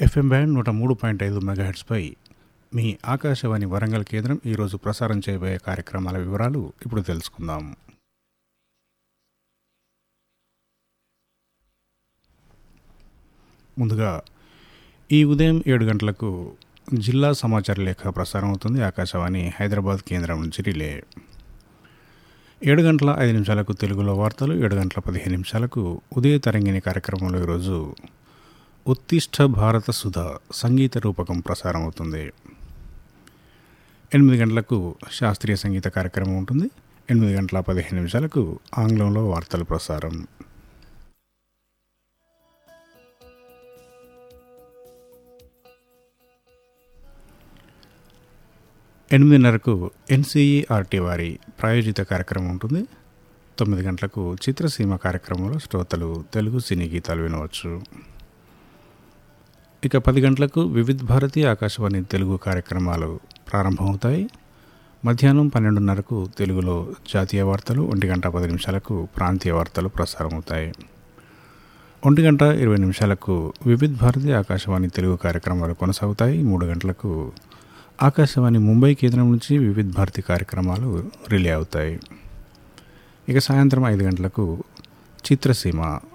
FM band నూట మూడు point ఐదు మెగాహెట్స్పై మీ ఆకాశవాణి వరంగల్ కేంద్రం ఈరోజు ప్రసారం చేయబోయే కార్యక్రమాల వివరాలు ఇప్పుడు తెలుసుకుందాం ముందుగా ఈ ఉదయం ఏడు గంటలకు జిల్లా సమాచార లేఖ ప్రసారం అవుతుంది ఆకాశవాణి హైదరాబాద్ కేంద్రం నుంచి రిలే ఏడు గంటల ఐదు నిమిషాలకు తెలుగులో వార్తలు ఏడు గంటల పదిహేను నిమిషాలకు ఉదయ తరంగిణి కార్యక్రమంలో ఈరోజు ఉత్తిష్ట భారత సుధ సంగీత రూపకం ప్రసారం అవుతుంది ఎనిమిది గంటలకు శాస్త్రీయ సంగీత కార్యక్రమం ఉంటుంది ఎనిమిది గంటల పదిహేను నిమిషాలకు ఆంగ్లంలో వార్తలు ప్రసారం ఎనిమిదిన్నరకు ఎన్సీఈఆర్టీ వారి ప్రాయోజిత కార్యక్రమం ఉంటుంది తొమ్మిది గంటలకు చిత్రసీమ కార్యక్రమంలో శ్రోతలు తెలుగు సినీ గీతాలు వినవచ్చు ఇక పది గంటలకు వివిధ్ భారతి ఆకాశవాణి తెలుగు కార్యక్రమాలు ప్రారంభమవుతాయి మధ్యాహ్నం పన్నెండున్నరకు తెలుగులో జాతీయ వార్తలు ఒంటి గంట పది నిమిషాలకు ప్రాంతీయ వార్తలు ప్రసారమవుతాయి ఒంటి గంట ఇరవై నిమిషాలకు వివిధ్ భారతి ఆకాశవాణి తెలుగు కార్యక్రమాలు కొనసాగుతాయి మూడు గంటలకు ఆకాశవాణి ముంబై కేంద్రం నుంచి వివిధ్ భారతి కార్యక్రమాలు రిలే అవుతాయి ఇక సాయంత్రం ఐదు గంటలకు చిత్రసీమ